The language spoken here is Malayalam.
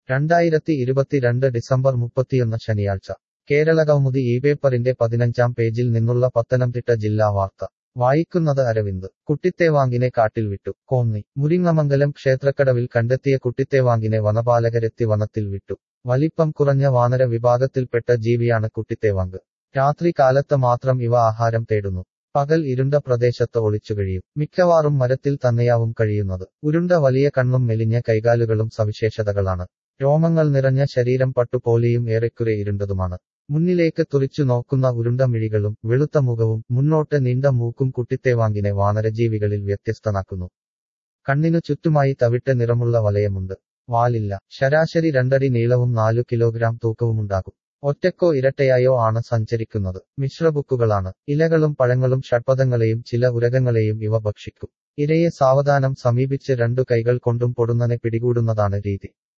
രണ്ടായിരത്തി ഇരുപത്തിരണ്ട് ഡിസംബർ മുപ്പത്തിയൊന്ന് ശനിയാഴ്ച കേരളകൗമുദി ഈ പേപ്പറിന്റെ പതിനഞ്ചാം പേജിൽ നിന്നുള്ള പത്തനംതിട്ട ജില്ലാ വാർത്ത വായിക്കുന്നത് അരവിന്ദ് കുട്ടിത്തേവാങ്കിനെ കാട്ടിൽ വിട്ടു കോന്നി മുരിങ്ങമംഗലം ക്ഷേത്രക്കടവിൽ കണ്ടെത്തിയ കുട്ടിത്തേവാങ്കിനെ വനപാലകരെത്തി വനത്തിൽ വിട്ടു വലിപ്പം കുറഞ്ഞ വാനര വിഭാഗത്തിൽപ്പെട്ട ജീവിയാണ് കുട്ടിത്തേവാങ്ക് രാത്രി കാലത്ത് മാത്രം ഇവ ആഹാരം തേടുന്നു പകൽ ഇരുണ്ട പ്രദേശത്ത് ഒളിച്ചുകഴിയും മിക്കവാറും മരത്തിൽ തന്നെയാവും കഴിയുന്നത് ഉരുണ്ട വലിയ കണ്ണും മെലിഞ്ഞ കൈകാലുകളും സവിശേഷതകളാണ് രോമങ്ങൾ നിറഞ്ഞ ശരീരം പട്ടുപോലെയും ഏറെക്കുറെ ഇരുണ്ടതുമാണ് മുന്നിലേക്ക് തുറിച്ചു നോക്കുന്ന ഉരുണ്ട മിഴികളും വെളുത്ത മുഖവും മുന്നോട്ട് നീണ്ട മൂക്കും കുട്ടിത്തേവാങ്കിനെ വാനരജീവികളിൽ വ്യത്യസ്തനാക്കുന്നു കണ്ണിനു ചുറ്റുമായി തവിട്ട് നിറമുള്ള വലയമുണ്ട് വാലില്ല ശരാശരി രണ്ടടി നീളവും നാലു കിലോഗ്രാം തൂക്കവുമുണ്ടാകും ഒറ്റക്കോ ഇരട്ടയായോ ആണ് സഞ്ചരിക്കുന്നത് മിശ്രബുക്കുകളാണ് ഇലകളും പഴങ്ങളും ഷഡ്പദങ്ങളെയും ചില ഉരകങ്ങളെയും ഇവ ഭക്ഷിക്കും ഇരയെ സാവധാനം സമീപിച്ച് രണ്ടു കൈകൾ കൊണ്ടും പൊടുന്നനെ പിടികൂടുന്നതാണ് രീതി